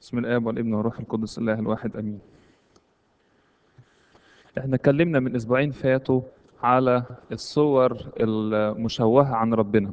بسم الآب والابن والروح القدس الله الواحد آمين. احنا اتكلمنا من أسبوعين فاتوا على الصور المشوهة عن ربنا.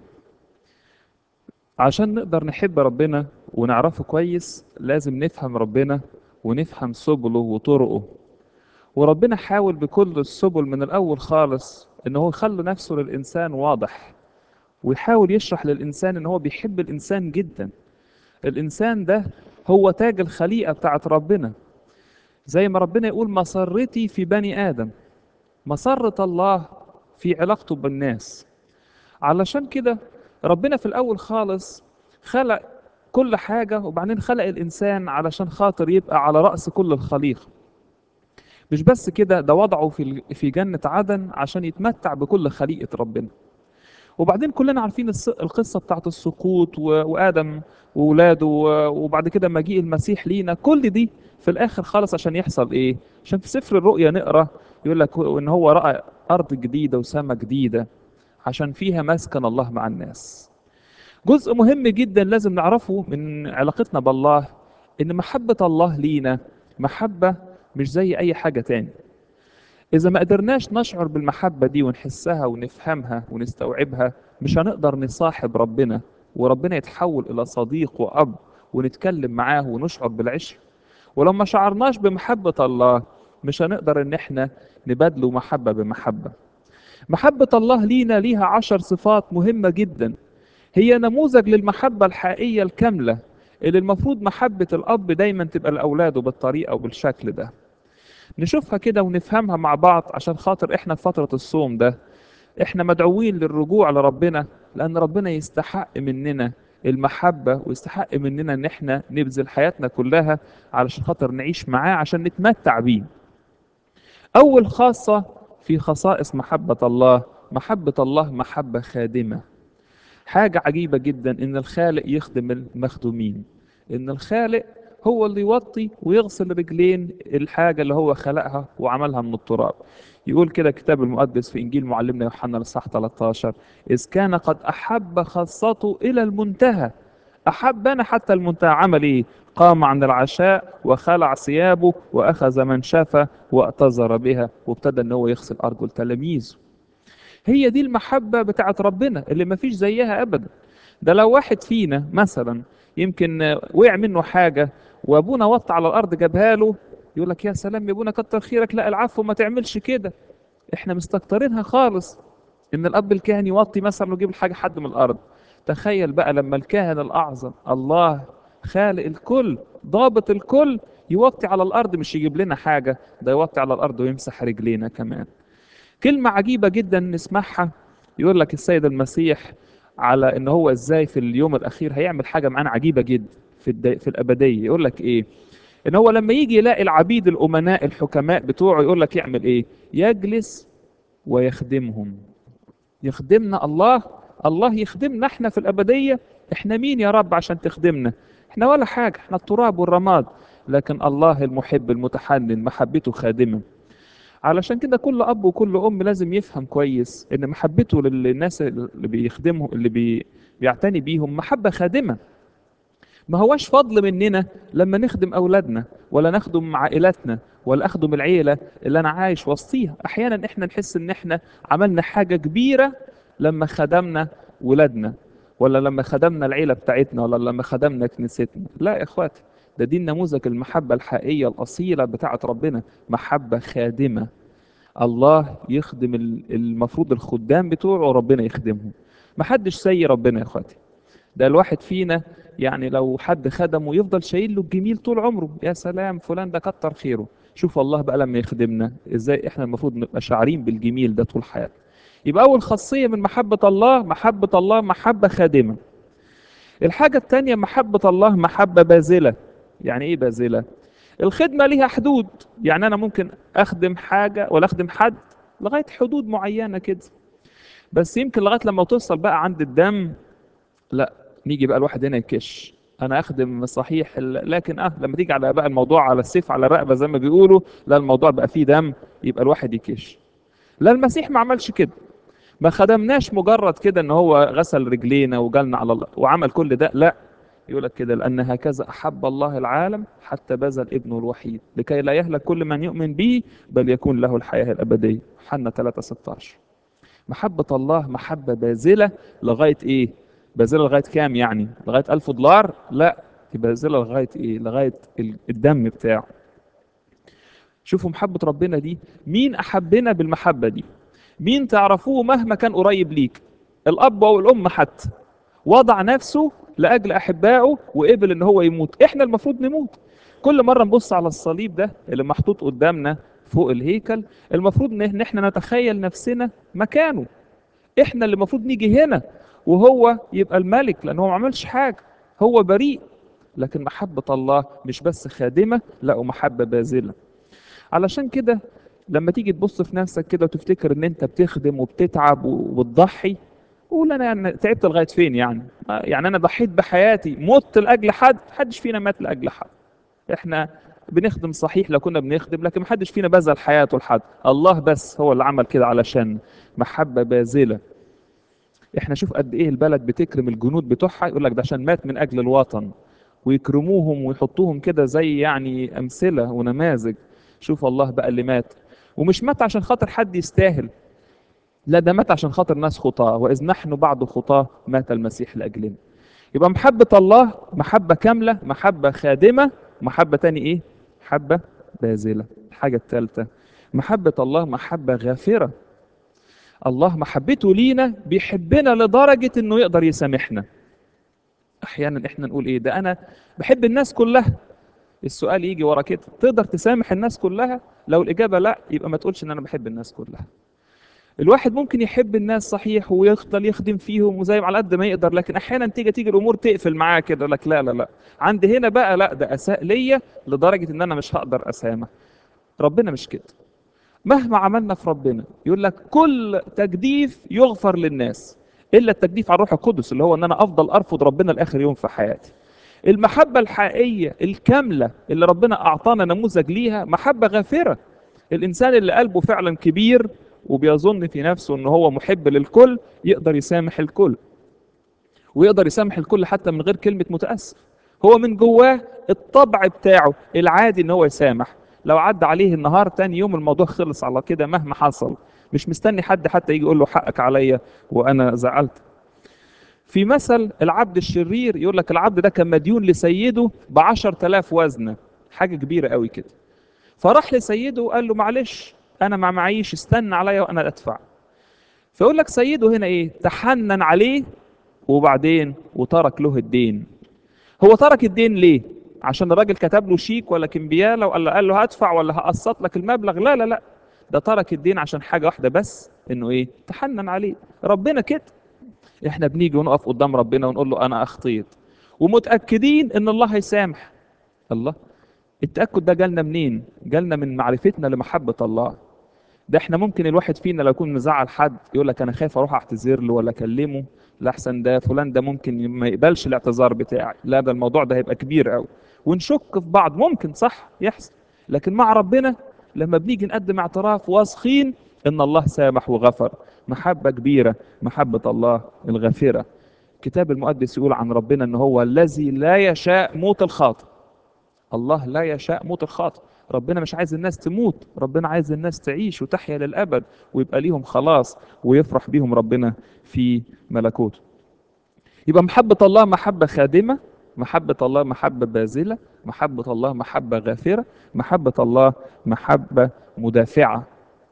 عشان نقدر نحب ربنا ونعرفه كويس لازم نفهم ربنا ونفهم سبله وطرقه. وربنا حاول بكل السبل من الأول خالص إن هو يخلي نفسه للإنسان واضح. ويحاول يشرح للإنسان إن هو بيحب الإنسان جدا. الإنسان ده هو تاج الخليقة بتاعت ربنا زي ما ربنا يقول مسرتي في بني آدم مسرة الله في علاقته بالناس علشان كده ربنا في الأول خالص خلق كل حاجة وبعدين خلق الإنسان علشان خاطر يبقى على رأس كل الخليقة مش بس كده ده وضعه في في جنة عدن عشان يتمتع بكل خليقة ربنا وبعدين كلنا عارفين القصة بتاعت السقوط وآدم وولاده وبعد كده مجيء المسيح لينا كل دي في الآخر خالص عشان يحصل إيه؟ عشان في سفر الرؤيا نقرأ يقول لك إن هو رأى أرض جديدة وسماء جديدة عشان فيها مسكن الله مع الناس. جزء مهم جدا لازم نعرفه من علاقتنا بالله إن محبة الله لينا محبة مش زي أي حاجة تاني. إذا ما قدرناش نشعر بالمحبة دي ونحسها ونفهمها ونستوعبها مش هنقدر نصاحب ربنا وربنا يتحول إلى صديق وأب ونتكلم معاه ونشعر بالعشق ولو ما شعرناش بمحبة الله مش هنقدر إن إحنا نبادله محبة بمحبة محبة الله لينا ليها عشر صفات مهمة جدا هي نموذج للمحبة الحقيقية الكاملة اللي المفروض محبة الأب دايما تبقى لأولاده بالطريقة وبالشكل ده نشوفها كده ونفهمها مع بعض عشان خاطر احنا في فترة الصوم ده احنا مدعوين للرجوع لربنا لان ربنا يستحق مننا المحبة ويستحق مننا ان احنا نبذل حياتنا كلها علشان خاطر نعيش معاه عشان نتمتع بيه اول خاصة في خصائص محبة الله محبة الله محبة خادمة حاجة عجيبة جدا ان الخالق يخدم المخدومين ان الخالق هو اللي يوطي ويغسل رجلين الحاجة اللي هو خلقها وعملها من التراب يقول كده الكتاب المقدس في إنجيل معلمنا يوحنا الإصحاح 13 إذ كان قد أحب خاصته إلى المنتهى أحبنا حتى المنتهى عمل إيه؟ قام عن العشاء وخلع ثيابه وأخذ منشفة واعتذر بها وابتدى إن هو يغسل أرجل تلاميذه هي دي المحبة بتاعت ربنا اللي ما فيش زيها أبدا ده لو واحد فينا مثلا يمكن وقع منه حاجة وابونا وطى على الارض جابها له يقول لك يا سلام يا ابونا كتر خيرك لا العفو ما تعملش كده احنا مستكترينها خالص ان الاب الكاهن يوطي مثلا ويجيب الحاجه حد من الارض تخيل بقى لما الكاهن الاعظم الله خالق الكل ضابط الكل يوطي على الارض مش يجيب لنا حاجه ده يوطي على الارض ويمسح رجلينا كمان كلمه عجيبه جدا نسمعها يقول لك السيد المسيح على ان هو ازاي في اليوم الاخير هيعمل حاجه معانا عجيبه جدا في الدي... في الابديه يقول لك ايه ان هو لما يجي يلاقي العبيد الامناء الحكماء بتوعه يقول لك يعمل ايه يجلس ويخدمهم يخدمنا الله الله يخدمنا احنا في الابديه احنا مين يا رب عشان تخدمنا احنا ولا حاجه احنا التراب والرماد لكن الله المحب المتحنن محبته خادمه علشان كده كل اب وكل ام لازم يفهم كويس ان محبته للناس اللي بيخدمهم اللي بي... بيعتني بيهم محبه خادمه ما هواش فضل مننا لما نخدم اولادنا ولا نخدم عائلاتنا ولا اخدم العيله اللي انا عايش وسطيها احيانا احنا نحس ان احنا عملنا حاجه كبيره لما خدمنا ولادنا ولا لما خدمنا العيله بتاعتنا ولا لما خدمنا كنيستنا لا يا اخواتي ده دي النموذج المحبه الحقيقيه الاصيله بتاعت ربنا محبه خادمه الله يخدم المفروض الخدام بتوعه وربنا يخدمهم محدش سي ربنا يا اخواتي ده الواحد فينا يعني لو حد خدمه يفضل شايل له الجميل طول عمره يا سلام فلان ده كتر خيره شوف الله بقى لما يخدمنا ازاي احنا المفروض نبقى شاعرين بالجميل ده طول حياتنا يبقى اول خاصيه من محبه الله محبه الله محبه خادمه الحاجه الثانيه محبه الله محبه باذله يعني ايه باذله الخدمه ليها حدود يعني انا ممكن اخدم حاجه ولا اخدم حد لغايه حدود معينه كده بس يمكن لغايه لما توصل بقى عند الدم لا نيجي بقى الواحد هنا يكش انا اخدم صحيح لكن اه لما تيجي على بقى الموضوع على السيف على الرقبه زي ما بيقولوا لا الموضوع بقى فيه دم يبقى الواحد يكش لا المسيح ما عملش كده ما خدمناش مجرد كده ان هو غسل رجلينا وجالنا على الله وعمل كل ده لا يقول لك كده لأن هكذا أحب الله العالم حتى بذل ابنه الوحيد لكي لا يهلك كل من يؤمن به بل يكون له الحياة الأبدية حنا 3 16 محبة الله محبة باذلة لغاية إيه؟ باذلة لغاية كام يعني؟ لغاية ألف دولار؟ لا دي باذلة لغاية إيه؟ لغاية ال- الدم بتاعه شوفوا محبة ربنا دي مين أحبنا بالمحبة دي مين تعرفوه مهما كان قريب ليك الأب أو الأم حتى وضع نفسه لأجل أحبائه وقبل إن هو يموت إحنا المفروض نموت كل مرة نبص على الصليب ده اللي محطوط قدامنا فوق الهيكل المفروض إن إن إحنا نتخيل نفسنا مكانه إحنا اللي المفروض نيجي هنا وهو يبقى الملك لأن هو ما عملش حاجة هو بريء لكن محبة الله مش بس خادمة لا ومحبة باذلة علشان كده لما تيجي تبص في نفسك كده وتفتكر ان انت بتخدم وبتتعب وبتضحي قول انا يعني تعبت لغايه فين يعني آه، يعني انا ضحيت بحياتي مت لاجل حد محدش فينا مات لاجل حد احنا بنخدم صحيح لو كنا بنخدم لكن محدش فينا بذل حياته لحد الله بس هو اللي عمل كده علشان محبه باذله احنا شوف قد ايه البلد بتكرم الجنود بتوعها يقول لك ده عشان مات من اجل الوطن ويكرموهم ويحطوهم كده زي يعني امثله ونماذج شوف الله بقى اللي مات ومش مات عشان خاطر حد يستاهل لا ده مات عشان خاطر ناس خطاة وإذ نحن بعد خطاة مات المسيح لأجلنا يبقى محبة الله محبة كاملة محبة خادمة محبة تاني إيه محبة باذلة الحاجة الثالثة محبة الله محبة غافرة الله محبته لينا بيحبنا لدرجة إنه يقدر يسامحنا أحيانا إحنا نقول إيه ده أنا بحب الناس كلها السؤال يجي ورا كده تقدر تسامح الناس كلها لو الإجابة لا يبقى ما تقولش إن أنا بحب الناس كلها الواحد ممكن يحب الناس صحيح ويفضل يخدم فيهم وزي على قد ما يقدر لكن احيانا تيجي تيجي الامور تقفل معاه كده يقول لك لا لا لا عندي هنا بقى لا ده اساء ليا لدرجه ان انا مش هقدر اسامح ربنا مش كده مهما عملنا في ربنا يقول لك كل تجديف يغفر للناس الا التجديف على الروح القدس اللي هو ان انا افضل ارفض ربنا لاخر يوم في حياتي المحبه الحقيقيه الكامله اللي ربنا اعطانا نموذج ليها محبه غافره الانسان اللي قلبه فعلا كبير وبيظن في نفسه ان هو محب للكل يقدر يسامح الكل ويقدر يسامح الكل حتى من غير كلمة متأسف هو من جواه الطبع بتاعه العادي ان هو يسامح لو عدى عليه النهار تاني يوم الموضوع خلص على كده مهما حصل مش مستني حد حتى يجي يقول له حقك عليا وانا زعلت في مثل العبد الشرير يقول لك العبد ده كان مديون لسيده بعشر تلاف وزنة حاجة كبيرة قوي كده فراح لسيده وقال له معلش انا ما معيش استنى عليا وانا ادفع فيقول لك سيده هنا ايه تحنن عليه وبعدين وترك له الدين هو ترك الدين ليه عشان الراجل كتب له شيك ولا كمبياله ولا قال له هدفع ولا هقسط لك المبلغ لا لا لا ده ترك الدين عشان حاجه واحده بس انه ايه تحنن عليه ربنا كده احنا بنيجي ونقف قدام ربنا ونقول له انا اخطيت ومتاكدين ان الله هيسامح الله التاكد ده جالنا منين جالنا من معرفتنا لمحبه الله ده احنا ممكن الواحد فينا لو يكون مزعل حد يقول لك انا خايف اروح اعتذر له ولا اكلمه لاحسن ده فلان ده ممكن ما يقبلش الاعتذار بتاعي لا ده الموضوع ده هيبقى كبير قوي ونشك في بعض ممكن صح يحصل لكن مع ربنا لما بنيجي نقدم اعتراف واثقين ان الله سامح وغفر محبه كبيره محبه الله الغافره الكتاب المقدس يقول عن ربنا ان هو الذي لا يشاء موت الخاطئ الله لا يشاء موت الخاطئ ربنا مش عايز الناس تموت ربنا عايز الناس تعيش وتحيا للأبد ويبقى ليهم خلاص ويفرح بيهم ربنا في ملكوته يبقى محبة الله محبة خادمة محبة الله محبة باذلة محبة الله محبة غافرة محبة الله محبة مدافعة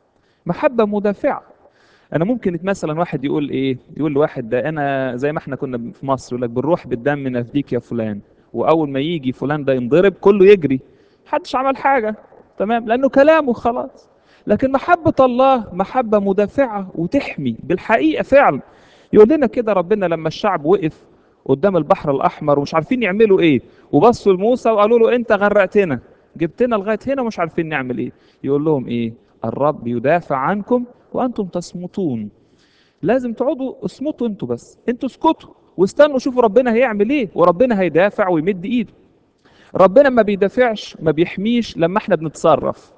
محبة مدافعة انا ممكن مثلا واحد يقول ايه يقول لواحد ده انا زي ما احنا كنا في مصر يقول لك بالروح بالدم نفديك يا فلان واول ما يجي فلان ده ينضرب كله يجري محدش عمل حاجه تمام لانه كلامه خلاص لكن محبه الله محبه مدافعه وتحمي بالحقيقه فعلا يقول لنا كده ربنا لما الشعب وقف قدام البحر الاحمر ومش عارفين يعملوا ايه وبصوا لموسى وقالوا له انت غرقتنا جبتنا لغايه هنا ومش عارفين نعمل ايه يقول لهم ايه الرب يدافع عنكم وانتم تصمتون لازم تقعدوا اصمتوا انتوا بس انتوا اسكتوا واستنوا شوفوا ربنا هيعمل ايه وربنا هيدافع ويمد ايده ربنا ما بيدافعش ما بيحميش لما احنا بنتصرف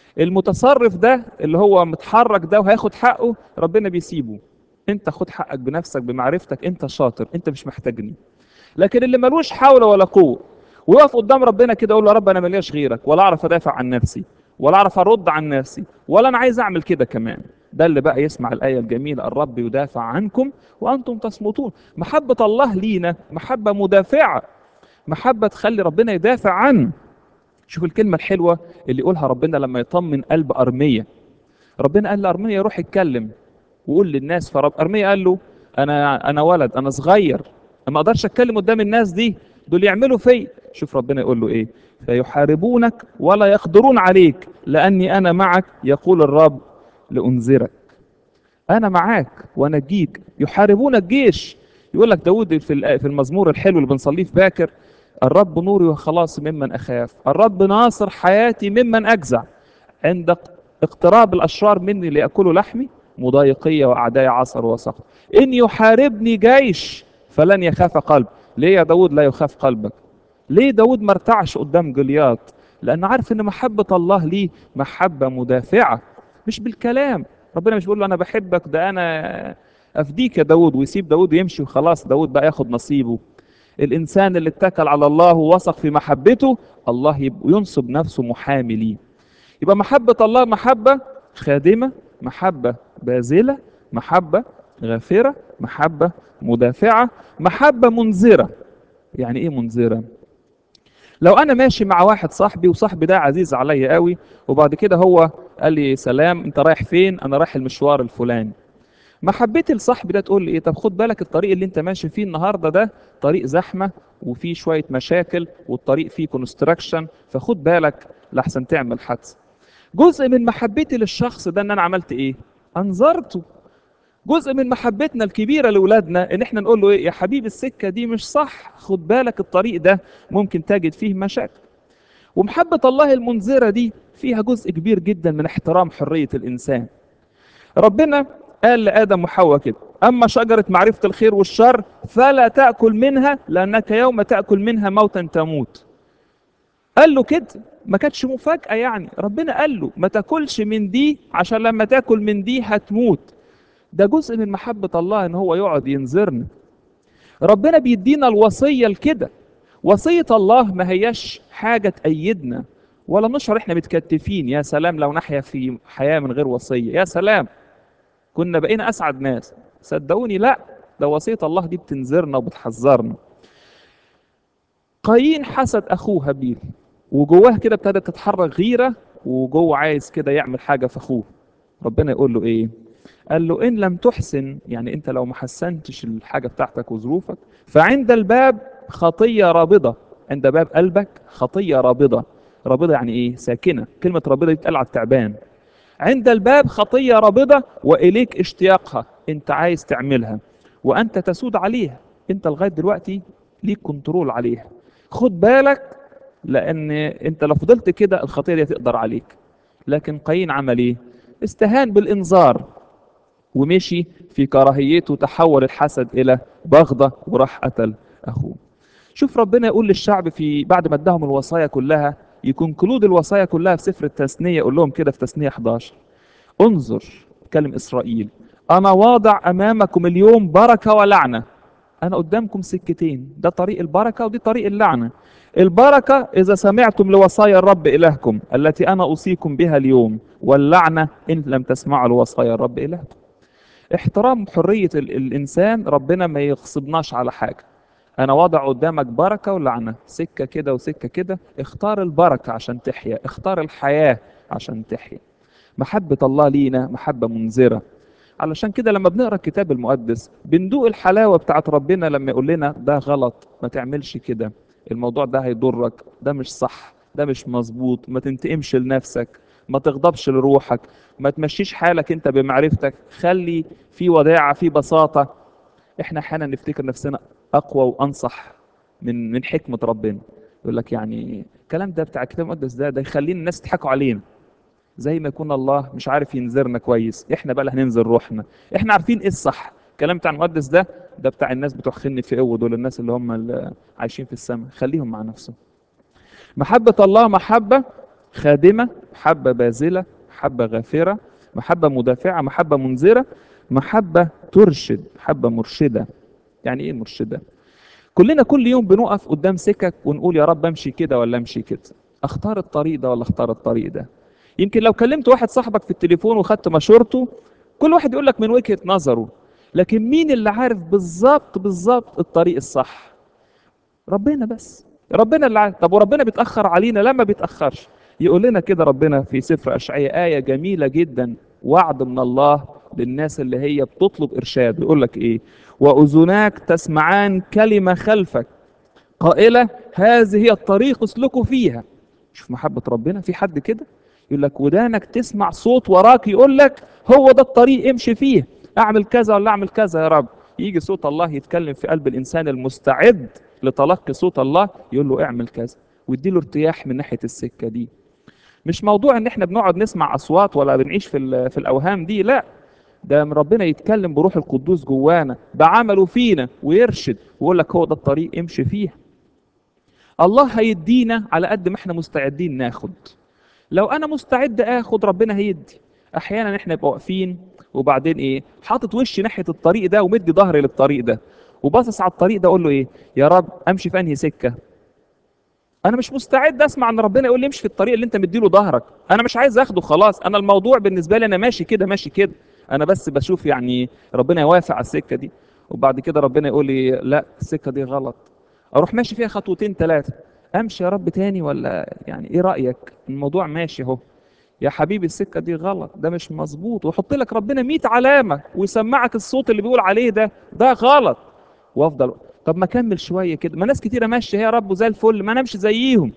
المتصرف ده اللي هو متحرك ده وهياخد حقه ربنا بيسيبه انت خد حقك بنفسك بمعرفتك انت شاطر انت مش محتاجني لكن اللي ملوش حول ولا قوه ويقف قدام ربنا كده يقول له يا رب انا ملياش غيرك ولا اعرف ادافع عن نفسي ولا اعرف ارد عن نفسي ولا انا عايز اعمل كده كمان ده اللي بقى يسمع الايه الجميله الرب يدافع عنكم وانتم تصمتون محبه الله لينا محبه مدافعه محبه تخلي ربنا يدافع عنه شوف الكلمه الحلوه اللي يقولها ربنا لما يطمن قلب ارميه ربنا قال لارميه روح اتكلم وقول للناس فرب ارميه قال له انا انا ولد انا صغير ما اقدرش اتكلم قدام الناس دي دول يعملوا في شوف ربنا يقول له ايه فيحاربونك ولا يقدرون عليك لاني انا معك يقول الرب لانذرك انا معاك وانجيك يحاربون الجيش يقول لك داود في في المزمور الحلو اللي بنصليه في باكر الرب نوري وخلاصي ممن اخاف الرب ناصر حياتي ممن اجزع عند اقتراب الاشرار مني لياكلوا لحمي مضايقية وأعداء عصر وسقط إن يحاربني جيش فلن يخاف قلب ليه يا داود لا يخاف قلبك ليه داود ما ارتعش قدام جليات لأنه عارف إن محبة الله ليه محبة مدافعة مش بالكلام ربنا مش بيقول له أنا بحبك ده أنا أفديك يا داود ويسيب داود ويمشي وخلاص داود بقى ياخد نصيبه الإنسان اللي اتكل على الله ووثق في محبته الله ينصب نفسه محامي ليه يبقى محبة الله محبة خادمة محبة باذلة محبة غافرة محبة مدافعة محبة منذرة يعني ايه منذرة لو انا ماشي مع واحد صاحبي وصاحبي ده عزيز عليا قوي وبعد كده هو قال لي سلام انت رايح فين انا رايح المشوار الفلاني محبتي لصاحبي ده تقول لي ايه طب خد بالك الطريق اللي انت ماشي فيه النهارده ده طريق زحمه وفيه شويه مشاكل والطريق فيه كونستراكشن فخد بالك لحسن تعمل حادثه جزء من محبتي للشخص ده ان انا عملت ايه انظرته جزء من محبتنا الكبيره لاولادنا ان احنا نقول له ايه يا حبيبي السكه دي مش صح خد بالك الطريق ده ممكن تجد فيه مشاكل ومحبه الله المنذره دي فيها جزء كبير جدا من احترام حريه الانسان ربنا قال لادم وحواء كده اما شجره معرفه الخير والشر فلا تاكل منها لانك يوم تاكل منها موتا تموت قال له كده ما كانتش مفاجأة يعني ربنا قال له ما تاكلش من دي عشان لما تاكل من دي هتموت ده جزء من محبة الله ان هو يقعد ينذرنا ربنا بيدينا الوصية لكده وصية الله ما هياش حاجة تأيدنا ولا نشعر احنا متكتفين يا سلام لو نحيا في حياة من غير وصية يا سلام كنا بقينا أسعد ناس صدقوني لا ده وصية الله دي بتنذرنا وبتحذرنا قايين حسد أخوه هابيل وجواه كده ابتدت تتحرك غيرة وجوه عايز كده يعمل حاجة في أخوه ربنا يقول له إيه قال له إن لم تحسن يعني أنت لو ما حسنتش الحاجة بتاعتك وظروفك فعند الباب خطية رابضة عند باب قلبك خطية رابضة رابضة يعني إيه ساكنة كلمة رابضة دي بتقال على التعبان عند الباب خطية رابضة وإليك اشتياقها أنت عايز تعملها وأنت تسود عليها أنت لغاية دلوقتي ليك كنترول عليها خد بالك لان انت لو فضلت كده الخطيه دي تقدر عليك لكن قايين عمل ايه استهان بالانذار ومشي في كراهيته تحول الحسد الى بغضه وراح قتل اخوه شوف ربنا يقول للشعب في بعد ما اداهم الوصايا كلها يكون كلود الوصايا كلها في سفر التثنيه يقول لهم كده في تثنيه 11 انظر كلم اسرائيل انا واضع امامكم اليوم بركه ولعنه انا قدامكم سكتين ده طريق البركه ودي طريق اللعنه البركة إذا سمعتم لوصايا الرب إلهكم التي أنا أوصيكم بها اليوم واللعنة إن لم تسمعوا لوصايا الرب إلهكم احترام حرية الإنسان ربنا ما يغصبناش على حاجة أنا واضع قدامك بركة ولعنة سكة كده وسكة كده اختار البركة عشان تحيا اختار الحياة عشان تحيا محبة الله لينا محبة منذرة علشان كده لما بنقرا الكتاب المقدس بندوق الحلاوة بتاعت ربنا لما يقول لنا ده غلط ما تعملش كده الموضوع ده هيضرك ده مش صح ده مش مظبوط ما تنتقمش لنفسك ما تغضبش لروحك ما تمشيش حالك انت بمعرفتك خلي في وداعة في بساطة احنا احيانا نفتكر نفسنا اقوى وانصح من من حكمة ربنا يقول لك يعني الكلام ده بتاع الكتاب المقدس ده ده يخلينا الناس تضحكوا علينا زي ما يكون الله مش عارف ينذرنا كويس احنا بقى اللي هننذر روحنا احنا عارفين ايه الصح الكلام بتاع المقدس ده ده بتاع الناس بتوع خن في قوه دول الناس اللي هم اللي عايشين في السماء خليهم مع نفسهم محبة الله محبة خادمة محبة باذلة محبة غافرة محبة مدافعة محبة منذرة محبة ترشد محبة مرشدة يعني ايه مرشدة كلنا كل يوم بنقف قدام سكك ونقول يا رب امشي كده ولا امشي كده اختار الطريق ده ولا اختار الطريق ده يمكن لو كلمت واحد صاحبك في التليفون وخدت مشورته كل واحد يقول لك من وجهة نظره لكن مين اللي عارف بالظبط بالظبط الطريق الصح ربنا بس ربنا اللي عارف طب وربنا بيتأخر علينا لما بيتأخرش يقول لنا كده ربنا في سفر أشعياء آية جميلة جدا وعد من الله للناس اللي هي بتطلب إرشاد يقول لك إيه وأذناك تسمعان كلمة خلفك قائلة هذه هي الطريق اسلكوا فيها شوف محبة ربنا في حد كده يقول لك ودانك تسمع صوت وراك يقول لك هو ده الطريق امشي فيه اعمل كذا ولا اعمل كذا يا رب يجي صوت الله يتكلم في قلب الانسان المستعد لتلقي صوت الله يقول له اعمل كذا ويديله ارتياح من ناحيه السكه دي مش موضوع ان احنا بنقعد نسمع اصوات ولا بنعيش في ال- في الاوهام دي لا ده من ربنا يتكلم بروح القدوس جوانا بعمله فينا ويرشد ويقول لك هو ده الطريق امشي فيه الله هيدينا على قد ما احنا مستعدين ناخد لو انا مستعد اخد ربنا هيدي احيانا احنا نبقى واقفين وبعدين ايه حاطط وشي ناحيه الطريق ده ومدي ظهري للطريق ده وباصص على الطريق ده اقول له ايه يا رب امشي في انهي سكه انا مش مستعد اسمع ان ربنا يقول لي امشي في الطريق اللي انت مديله ظهرك انا مش عايز اخده خلاص انا الموضوع بالنسبه لي انا ماشي كده ماشي كده انا بس بشوف يعني ربنا يوافق على السكه دي وبعد كده ربنا يقول لي لا السكه دي غلط اروح ماشي فيها خطوتين ثلاثه امشي يا رب تاني ولا يعني ايه رايك الموضوع ماشي اهو يا حبيبي السكه دي غلط ده مش مظبوط ويحط لك ربنا 100 علامه ويسمعك الصوت اللي بيقول عليه ده ده غلط وافضل طب ما اكمل شويه كده ما ناس كتيره ماشيه هي يا رب وزي الفل ما انا امشي زيهم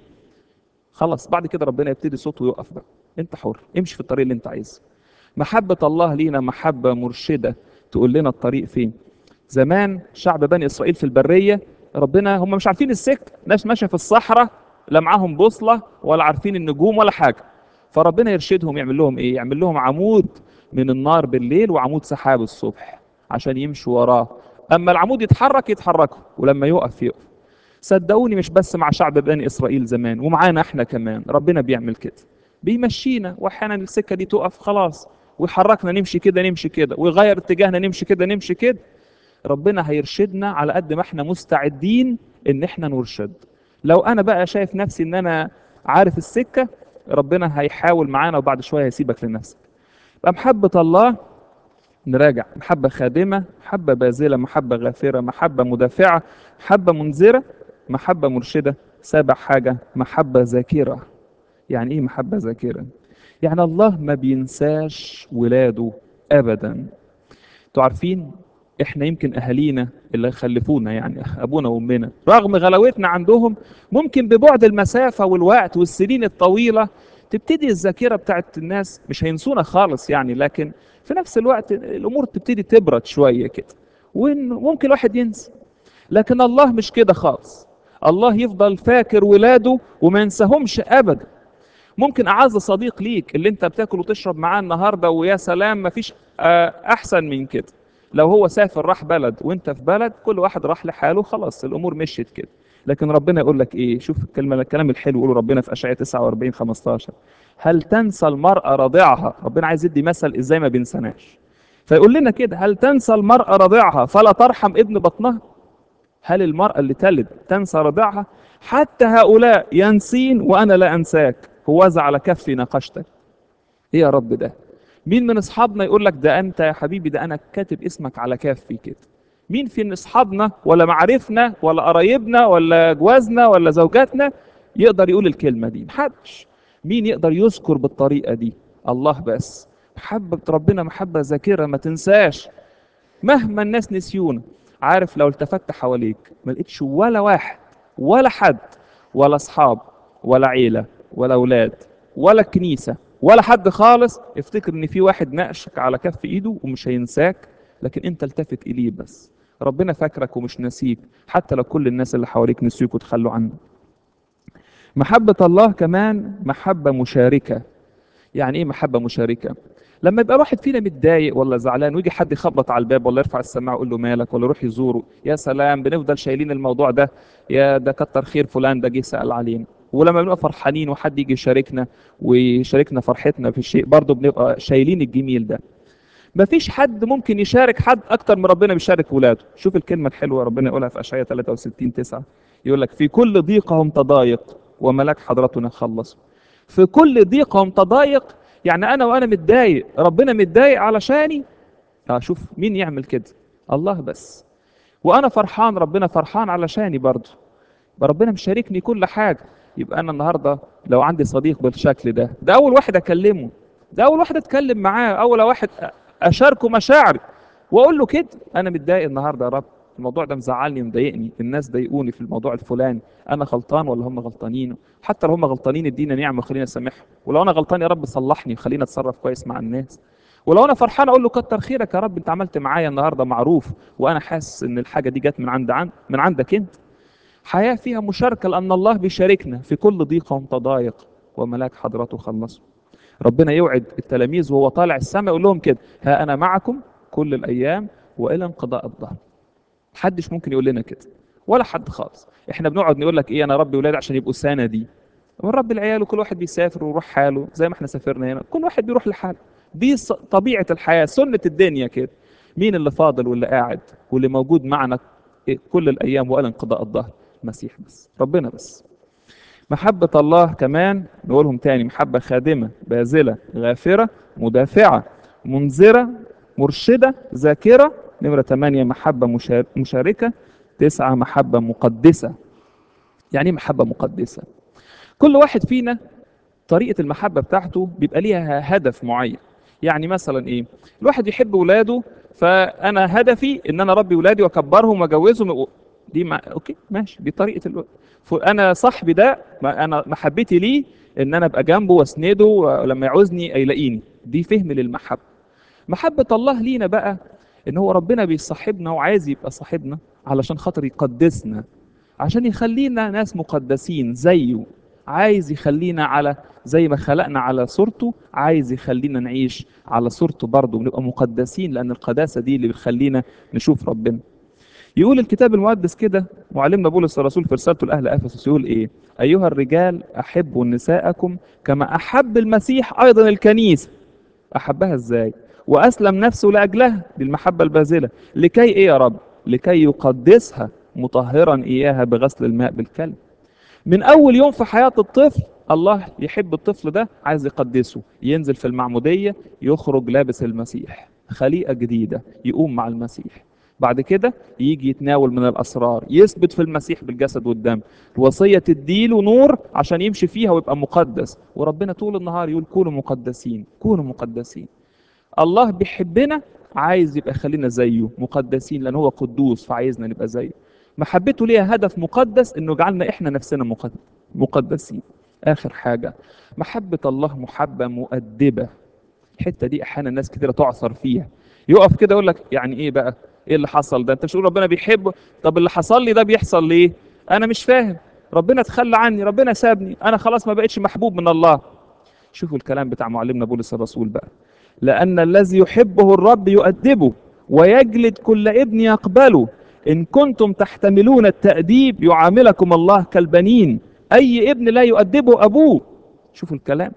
خلاص بعد كده ربنا يبتدي صوته يقف بقى انت حر امشي في الطريق اللي انت عايزه محبه الله لينا محبه مرشده تقول لنا الطريق فين زمان شعب بني اسرائيل في البريه ربنا هم مش عارفين السكه ناس ماشيه في الصحراء لا معاهم بوصله ولا عارفين النجوم ولا حاجه فربنا يرشدهم يعمل لهم ايه يعمل لهم عمود من النار بالليل وعمود سحاب الصبح عشان يمشوا وراه اما العمود يتحرك يتحركوا ولما يقف يقف صدقوني مش بس مع شعب بني اسرائيل زمان ومعانا احنا كمان ربنا بيعمل كده بيمشينا واحيانا السكه دي تقف خلاص ويحركنا نمشي كده نمشي كده ويغير اتجاهنا نمشي كده نمشي كده ربنا هيرشدنا على قد ما احنا مستعدين ان احنا نرشد لو انا بقى شايف نفسي ان انا عارف السكه ربنا هيحاول معانا وبعد شويه هيسيبك لنفسك يبقى محبه الله نراجع محبه خادمه محبه باذله محبه غافره محبه مدافعه محبه منذره محبه مرشده سابع حاجه محبه ذاكره يعني ايه محبه ذاكره يعني الله ما بينساش ولاده ابدا انتوا عارفين احنا يمكن اهالينا اللي خلفونا يعني ابونا وامنا رغم غلاوتنا عندهم ممكن ببعد المسافه والوقت والسنين الطويله تبتدي الذاكره بتاعت الناس مش هينسونا خالص يعني لكن في نفس الوقت الامور تبتدي تبرد شويه كده وممكن الواحد ينسى لكن الله مش كده خالص الله يفضل فاكر ولاده وما ينساهمش ابدا ممكن اعز صديق ليك اللي انت بتاكل وتشرب معاه النهارده ويا سلام مفيش آه، احسن من كده لو هو سافر راح بلد وانت في بلد كل واحد راح لحاله خلاص الامور مشيت كده لكن ربنا يقول لك ايه شوف الكلمه الكلام الحلو يقوله ربنا في اشعياء 49 15 هل تنسى المراه رضيعها ربنا عايز يدي مثل ازاي ما بينساناش فيقول لنا كده هل تنسى المراه رضيعها فلا ترحم ابن بطنها هل المراه اللي تلد تنسى رضيعها حتى هؤلاء ينسين وانا لا انساك هوذا على كفي ناقشتك ايه يا رب ده مين من اصحابنا يقول لك ده انت يا حبيبي ده انا كاتب اسمك على كفي كده مين في اصحابنا ولا معارفنا ولا قرايبنا ولا جوازنا ولا زوجاتنا يقدر يقول الكلمه دي محدش مين يقدر يذكر بالطريقه دي الله بس محبه ربنا محبه ذاكره ما تنساش مهما الناس نسيونا عارف لو التفت حواليك ما لقيتش ولا واحد ولا حد ولا اصحاب ولا عيله ولا اولاد ولا كنيسه ولا حد خالص افتكر ان في واحد ناقشك على كف ايده ومش هينساك لكن انت التفت اليه بس ربنا فاكرك ومش ناسيك حتى لو كل الناس اللي حواليك نسيوك وتخلوا عنك محبة الله كمان محبة مشاركة يعني ايه محبة مشاركة لما يبقى واحد فينا متضايق ولا زعلان ويجي حد يخبط على الباب ولا يرفع السماعه ويقول له مالك ولا يروح يزوره يا سلام بنفضل شايلين الموضوع ده يا ده كتر خير فلان ده جه سأل علينا ولما بنبقى فرحانين وحد يجي يشاركنا ويشاركنا فرحتنا في الشيء برضه بنبقى شايلين الجميل ده مفيش حد ممكن يشارك حد اكتر من ربنا بيشارك ولاده شوف الكلمه الحلوه ربنا يقولها في اشعياء 63 9 يقول لك في كل ضيقهم تضايق وملاك حضرتنا خلصوا في كل ضيقهم تضايق يعني انا وانا متضايق ربنا متضايق علشاني اه شوف مين يعمل كده الله بس وانا فرحان ربنا فرحان علشاني برضه يبقى ربنا مشاركني كل حاجه يبقى انا النهارده لو عندي صديق بالشكل ده ده اول واحد اكلمه ده اول واحد اتكلم معاه اول واحد اشاركه مشاعري واقول له كده انا متضايق النهارده يا رب الموضوع ده مزعلني ومضايقني الناس ضايقوني في الموضوع الفلاني انا غلطان ولا هم غلطانين حتى لو هم غلطانين ادينا نعمه وخلينا نسامحهم ولو انا غلطان يا رب صلحني وخلينا اتصرف كويس مع الناس ولو انا فرحان اقول له كتر خيرك يا رب انت عملت معايا النهارده معروف وانا حاسس ان الحاجه دي جت من عند عن من عندك انت حياه فيها مشاركه لان الله بيشاركنا في كل ضيقهم تضايق وملاك حضرته خلصوا ربنا يوعد التلاميذ وهو طالع السماء يقول لهم كده ها انا معكم كل الايام والى انقضاء الظهر محدش ممكن يقول لنا كده ولا حد خالص احنا بنقعد نقول لك ايه انا ربي ولادي عشان يبقوا سندي ونربي العيال وكل واحد بيسافر ويروح حاله زي ما احنا سافرنا هنا كل واحد بيروح لحاله دي ص- طبيعه الحياه سنه الدنيا كده مين اللي فاضل واللي قاعد واللي موجود معنا إيه؟ كل الايام والى انقضاء الظهر المسيح بس ربنا بس محبة الله كمان نقولهم تاني محبة خادمة باذلة غافرة مدافعة منذرة مرشدة ذاكرة نمرة 8 محبة مشار- مشاركة تسعة محبة مقدسة يعني ايه محبة مقدسة كل واحد فينا طريقة المحبة بتاعته بيبقى ليها هدف معين يعني مثلا ايه الواحد يحب ولاده فانا هدفي ان انا اربي ولادي واكبرهم واجوزهم و- دي مع... اوكي ماشي دي طريقة الو... انا صاحبي ده ما انا محبتي ليه ان انا ابقى جنبه واسنده ولما يعوزني يلاقيني دي فهم للمحبة محبة الله لينا بقى ان هو ربنا بيصاحبنا وعايز يبقى صاحبنا علشان خاطر يقدسنا عشان يخلينا ناس مقدسين زيه عايز يخلينا على زي ما خلقنا على صورته عايز يخلينا نعيش على صورته برضه ونبقى مقدسين لان القداسه دي اللي بتخلينا نشوف ربنا يقول الكتاب المقدس كده معلمنا بولس الرسول في رسالته لاهل افسس يقول ايه ايها الرجال احبوا نساءكم كما احب المسيح ايضا الكنيسه احبها ازاي واسلم نفسه لاجلها بالمحبه الباذله لكي ايه يا رب لكي يقدسها مطهرا اياها بغسل الماء بالكلب من اول يوم في حياه الطفل الله يحب الطفل ده عايز يقدسه ينزل في المعموديه يخرج لابس المسيح خليقه جديده يقوم مع المسيح بعد كده يجي يتناول من الاسرار يثبت في المسيح بالجسد والدم الوصيه تديله نور عشان يمشي فيها ويبقى مقدس وربنا طول النهار يقول كونوا مقدسين كونوا مقدسين الله بيحبنا عايز يبقى خلينا زيه مقدسين لان هو قدوس فعايزنا نبقى زيه محبته ليها هدف مقدس انه يجعلنا احنا نفسنا مقد- مقدسين اخر حاجه محبه الله محبه مؤدبه الحته دي احيانا ناس كتيره تعثر فيها يقف كده يقول لك يعني ايه بقى ايه اللي حصل ده انت مش تقول ربنا بيحبه طب اللي حصل لي ده بيحصل ليه انا مش فاهم ربنا تخلى عني ربنا سابني انا خلاص ما بقتش محبوب من الله شوفوا الكلام بتاع معلمنا بولس الرسول بقى لأن الذي يحبه الرب يؤدبه ويجلد كل ابن يقبله إن كنتم تحتملون التأديب يعاملكم الله كالبنين أي ابن لا يؤدبه أبوه شوفوا الكلام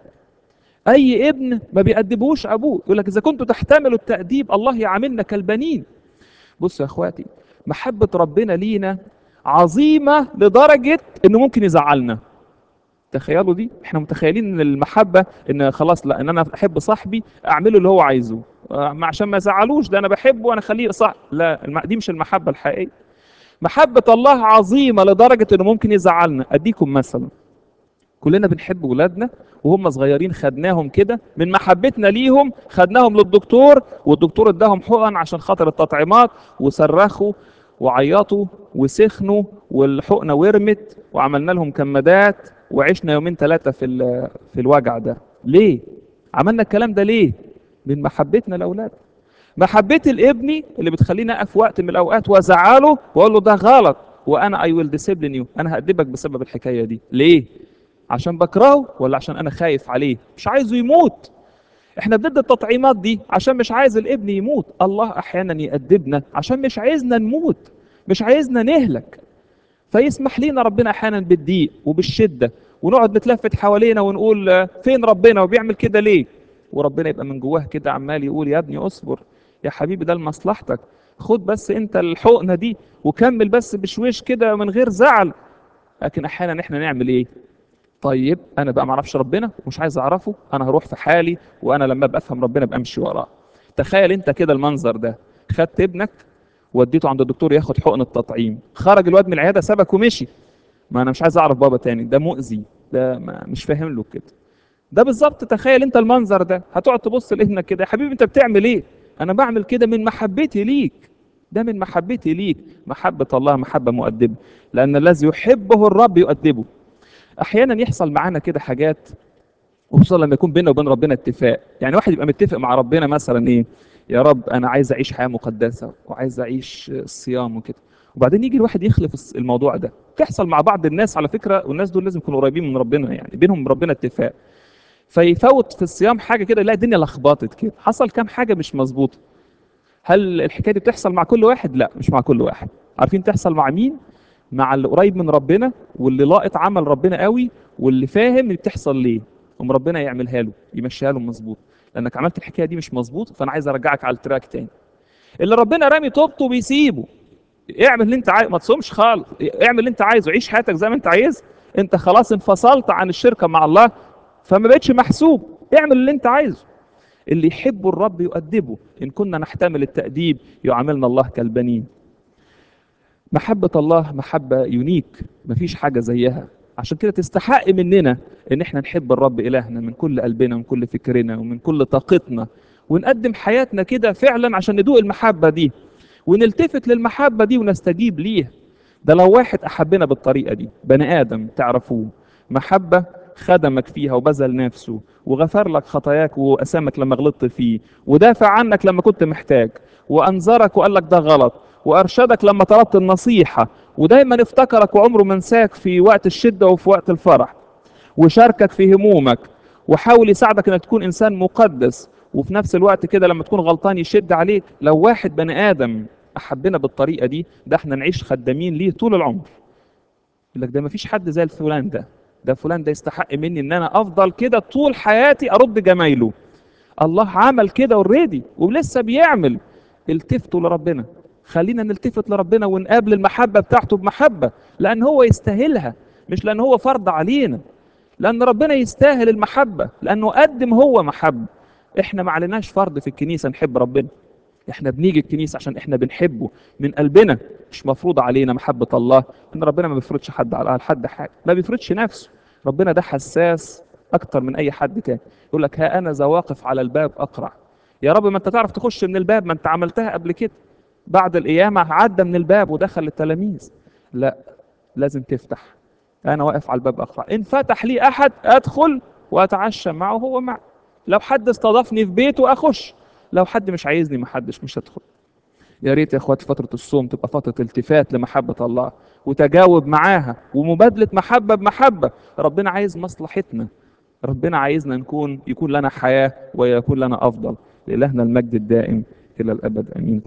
أي ابن ما بيأدبوش أبوه يقول لك إذا كنتم تحتملوا التأديب الله يعاملنا كالبنين بصوا يا إخواتي محبة ربنا لينا عظيمة لدرجة إنه ممكن يزعلنا تخيلوا دي احنا متخيلين ان المحبه ان خلاص لا ان انا احب صاحبي اعمله اللي هو عايزه آه، عشان ما يزعلوش ده انا بحبه وانا اخليه صح لا الم- دي مش المحبه الحقيقيه محبه الله عظيمه لدرجه انه ممكن يزعلنا اديكم مثلا كلنا بنحب ولادنا وهم صغيرين خدناهم كده من محبتنا ليهم خدناهم للدكتور والدكتور اداهم حقن عشان خاطر التطعيمات وصرخوا وعيطوا وسخنوا والحقنه ورمت وعملنا لهم كمادات وعشنا يومين ثلاثه في ال- في الوجع ده ليه عملنا الكلام ده ليه من محبتنا لاولادنا محبه الابني اللي بتخليني اقف وقت من الاوقات وازعله واقول له ده غلط وانا اي ويل ديسيبلين يو انا هادبك بسبب الحكايه دي ليه عشان بكرهه ولا عشان انا خايف عليه مش عايزه يموت احنا ضد التطعيمات دي عشان مش عايز الابن يموت الله احيانا يأدبنا عشان مش عايزنا نموت مش عايزنا نهلك فيسمح لينا ربنا احيانا بالضيق وبالشده ونقعد نتلفت حوالينا ونقول آه، فين ربنا وبيعمل كده ليه وربنا يبقى من جواه كده عمال يقول يا ابني اصبر يا حبيبي ده لمصلحتك خد بس انت الحقنه دي وكمل بس بشويش كده من غير زعل لكن احيانا احنا نعمل ايه طيب انا بقى ما اعرفش ربنا ومش عايز اعرفه انا هروح في حالي وانا لما ابقى افهم ربنا ابقى امشي وراه تخيل انت كده المنظر ده خدت ابنك وديته عند الدكتور ياخد حقن التطعيم خرج الواد من العياده سابك ومشي ما انا مش عايز اعرف بابا تاني ده مؤذي ده ما مش فاهم له كده ده بالظبط تخيل انت المنظر ده هتقعد تبص لابنك كده يا حبيبي انت بتعمل ايه انا بعمل كده من محبتي ليك ده من محبتي ليك محبة الله محبة مؤدبة لأن الذي يحبه الرب يؤدبه أحيانا يحصل معانا كده حاجات وخصوصا لما يكون بيننا وبين ربنا اتفاق يعني واحد يبقى متفق مع ربنا مثلا ايه يا رب انا عايز اعيش حياه مقدسه وعايز اعيش الصيام وكده وبعدين يجي الواحد يخلف الس- الموضوع ده تحصل مع بعض الناس على فكره والناس دول لازم يكونوا قريبين من ربنا يعني بينهم وبين ربنا اتفاق فيفوت في الصيام حاجه كده يلاقي الدنيا لخبطت كده حصل كام حاجه مش مظبوطه هل الحكايه دي بتحصل مع كل واحد لا مش مع كل واحد عارفين تحصل مع مين مع اللي قريب من ربنا واللي لاقط عمل ربنا قوي واللي فاهم اللي بتحصل ليه قوم ربنا يعملها له يمشيها له مظبوط لانك عملت الحكايه دي مش مظبوط فانا عايز ارجعك على التراك تاني اللي ربنا رامي توبته بيسيبه اعمل اللي انت عايز ما تصومش خالص اعمل اللي انت عايزه عيش حياتك زي ما انت عايز انت خلاص انفصلت عن الشركه مع الله فما بقتش محسوب اعمل اللي انت عايزه اللي يحب الرب يؤدبه ان كنا نحتمل التأديب يعاملنا الله كالبنين محبة الله محبة يونيك مفيش حاجة زيها عشان كده تستحق مننا ان احنا نحب الرب الهنا من كل قلبنا ومن كل فكرنا ومن كل طاقتنا ونقدم حياتنا كده فعلا عشان ندوق المحبة دي ونلتفت للمحبة دي ونستجيب ليها ده لو واحد أحبنا بالطريقة دي بني آدم تعرفوه محبة خدمك فيها وبذل نفسه وغفر لك خطاياك وأسامك لما غلطت فيه ودافع عنك لما كنت محتاج وأنظرك وقال لك ده غلط وأرشدك لما طلبت النصيحة ودايما افتكرك وعمره ما نساك في وقت الشدة وفي وقت الفرح وشاركك في همومك وحاول يساعدك انك تكون انسان مقدس وفي نفس الوقت كده لما تكون غلطان يشد عليك لو واحد بني ادم احبنا بالطريقه دي ده احنا نعيش خدامين ليه طول العمر يقول لك ده مفيش حد زي الفلان ده ده فلان ده يستحق مني ان انا افضل كده طول حياتي ارد جمايله الله عمل كده اوريدي ولسه بيعمل التفتوا لربنا خلينا نلتفت لربنا ونقابل المحبه بتاعته بمحبه لان هو يستاهلها مش لان هو فرض علينا لان ربنا يستاهل المحبه لانه قدم هو محبه احنا ما عليناش فرض في الكنيسه نحب ربنا احنا بنيجي الكنيسه عشان احنا بنحبه من قلبنا مش مفروض علينا محبه الله ان ربنا ما بيفرضش حد على حد حاجه ما بيفرضش نفسه ربنا ده حساس اكتر من اي حد تاني يقول لك ها انا ذا واقف على الباب اقرع يا رب ما انت تعرف تخش من الباب ما انت عملتها قبل كده بعد القيامه عدى من الباب ودخل التلاميذ لا لازم تفتح انا واقف على الباب اقرع ان فتح لي احد ادخل واتعشى معه هو معي لو حد استضافني في بيته اخش لو حد مش عايزني ما حدش مش هدخل يا ريت يا اخواتي فتره الصوم تبقى فتره التفات لمحبه الله وتجاوب معاها ومبادله محبه بمحبه ربنا عايز مصلحتنا ربنا عايزنا نكون يكون لنا حياه ويكون لنا افضل لالهنا المجد الدائم الى الابد امين